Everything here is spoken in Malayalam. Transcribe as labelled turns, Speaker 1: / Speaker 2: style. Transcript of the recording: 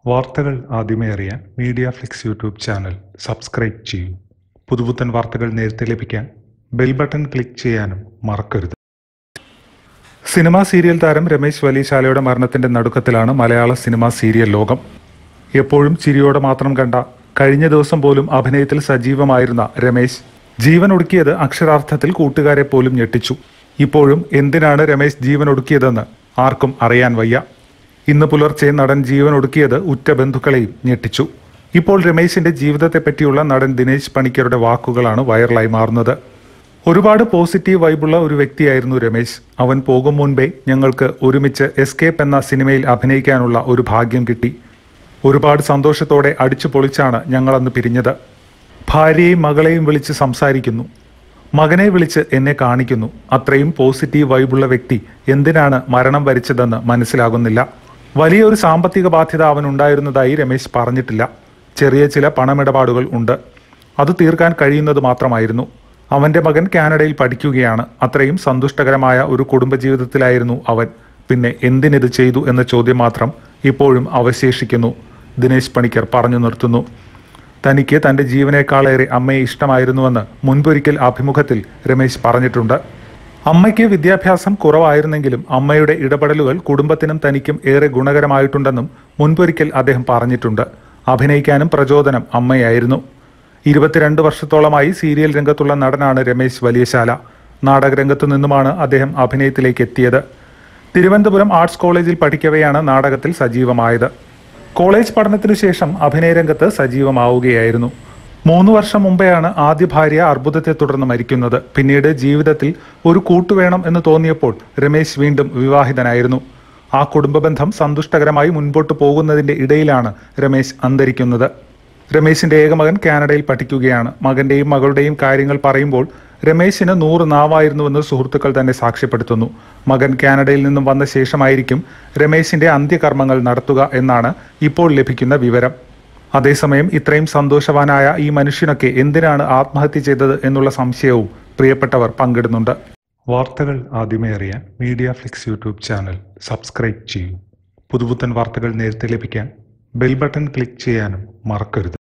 Speaker 1: വാർത്തകൾ ആദ്യമേ അറിയാൻ Media Flix YouTube channel subscribe ചെയ്യൂ പുതുപുത്തൻ വാർത്തകൾ നേരത്തെ ലഭിക്കാൻ ബെൽ ബട്ടൺ ക്ലിക്ക് ചെയ്യാനും മറക്കരുത് സിനിമാ സീരിയൽ താരം രമേശ് വലിശാലയുടെ മരണത്തിന്റെ നടുക്കത്തിലാണ് മലയാള സിനിമാ സീരിയൽ ലോകം എപ്പോഴും ചിരിയോടെ മാത്രം കണ്ട കഴിഞ്ഞ ദിവസം പോലും അഭിനയത്തിൽ സജീവമായിരുന്ന രമേശ് ജീവൻ ഒടുക്കിയത് അക്ഷരാർത്ഥത്തിൽ കൂട്ടുകാരെ പോലും ഞെട്ടിച്ചു ഇപ്പോഴും എന്തിനാണ് രമേശ് ജീവൻ ഒടുക്കിയതെന്ന് ആർക്കും അറിയാൻ വയ്യ ഇന്ന് പുലർച്ചെ നടൻ ജീവൻ ഒടുക്കിയത് ഉറ്റ ബന്ധുക്കളെയും ഞെട്ടിച്ചു ഇപ്പോൾ രമേശിന്റെ ജീവിതത്തെപ്പറ്റിയുള്ള നടൻ ദിനേശ് പണിക്കരുടെ വാക്കുകളാണ് വൈറലായി മാറുന്നത് ഒരുപാട് പോസിറ്റീവ് വൈബുള്ള ഒരു വ്യക്തിയായിരുന്നു രമേശ് അവൻ പോകും മുൻപേ ഞങ്ങൾക്ക് ഒരുമിച്ച് എസ്കേപ്പ് എന്ന സിനിമയിൽ അഭിനയിക്കാനുള്ള ഒരു ഭാഗ്യം കിട്ടി ഒരുപാട് സന്തോഷത്തോടെ അടിച്ചു പൊളിച്ചാണ് ഞങ്ങളന്ന് പിരിഞ്ഞത് ഭാര്യയെയും മകളെയും വിളിച്ച് സംസാരിക്കുന്നു മകനെ വിളിച്ച് എന്നെ കാണിക്കുന്നു അത്രയും പോസിറ്റീവ് വൈബുള്ള വ്യക്തി എന്തിനാണ് മരണം വരിച്ചതെന്ന് മനസ്സിലാകുന്നില്ല വലിയൊരു സാമ്പത്തിക ബാധ്യത അവനുണ്ടായിരുന്നതായി രമേശ് പറഞ്ഞിട്ടില്ല ചെറിയ ചില പണമിടപാടുകൾ ഉണ്ട് അത് തീർക്കാൻ കഴിയുന്നത് മാത്രമായിരുന്നു അവന്റെ മകൻ കാനഡയിൽ പഠിക്കുകയാണ് അത്രയും സന്തുഷ്ടകരമായ ഒരു കുടുംബജീവിതത്തിലായിരുന്നു അവൻ പിന്നെ എന്തിനിത് ചെയ്തു എന്ന ചോദ്യം മാത്രം ഇപ്പോഴും അവശേഷിക്കുന്നു ദിനേശ് പണിക്കർ പറഞ്ഞു നിർത്തുന്നു തനിക്ക് തന്റെ ജീവനേക്കാളേറെ അമ്മയെ ഇഷ്ടമായിരുന്നുവെന്ന് മുൻപൊരിക്കൽ അഭിമുഖത്തിൽ രമേശ് പറഞ്ഞിട്ടുണ്ട് അമ്മയ്ക്ക് വിദ്യാഭ്യാസം കുറവായിരുന്നെങ്കിലും അമ്മയുടെ ഇടപെടലുകൾ കുടുംബത്തിനും തനിക്കും ഏറെ ഗുണകരമായിട്ടുണ്ടെന്നും മുൻപൊരിക്കൽ അദ്ദേഹം പറഞ്ഞിട്ടുണ്ട് അഭിനയിക്കാനും പ്രചോദനം അമ്മയായിരുന്നു ഇരുപത്തിരണ്ട് വർഷത്തോളമായി സീരിയൽ രംഗത്തുള്ള നടനാണ് രമേശ് വലിയശാല നാടകരംഗത്തു നിന്നുമാണ് അദ്ദേഹം അഭിനയത്തിലേക്ക് എത്തിയത് തിരുവനന്തപുരം ആർട്സ് കോളേജിൽ പഠിക്കവെയാണ് നാടകത്തിൽ സജീവമായത് കോളേജ് പഠനത്തിനു ശേഷം അഭിനയരംഗത്ത് സജീവമാവുകയായിരുന്നു മൂന്ന് വർഷം മുമ്പെയാണ് ആദ്യ ഭാര്യ അർബുദത്തെ തുടർന്ന് മരിക്കുന്നത് പിന്നീട് ജീവിതത്തിൽ ഒരു കൂട്ടുവേണം എന്ന് തോന്നിയപ്പോൾ രമേശ് വീണ്ടും വിവാഹിതനായിരുന്നു ആ കുടുംബബന്ധം സന്തുഷ്ടകരമായി മുൻപോട്ട് പോകുന്നതിന്റെ ഇടയിലാണ് രമേശ് അന്തരിക്കുന്നത് രമേശിന്റെ ഏകമകൻ കാനഡയിൽ പഠിക്കുകയാണ് മകന്റെയും മകളുടെയും കാര്യങ്ങൾ പറയുമ്പോൾ രമേശിന് നൂറ് നാവായിരുന്നുവെന്ന് സുഹൃത്തുക്കൾ തന്നെ സാക്ഷ്യപ്പെടുത്തുന്നു മകൻ കാനഡയിൽ നിന്നും വന്ന ശേഷമായിരിക്കും രമേശിന്റെ അന്ത്യകർമ്മങ്ങൾ നടത്തുക എന്നാണ് ഇപ്പോൾ ലഭിക്കുന്ന വിവരം അതേസമയം ഇത്രയും സന്തോഷവാനായ ഈ മനുഷ്യനൊക്കെ എന്തിനാണ് ആത്മഹത്യ ചെയ്തത് എന്നുള്ള സംശയവും പ്രിയപ്പെട്ടവർ പങ്കിടുന്നുണ്ട് വാർത്തകൾ ആദ്യമേ അറിയാൻ Media Flix YouTube channel subscribe ചെയ്യൂ പുതുപുത്തൻ വാർത്തകൾ നേരത്തെ ലഭിക്കാൻ ബെൽ ബട്ടൺ ക്ലിക്ക് ചെയ്യാനും മറക്കരുത്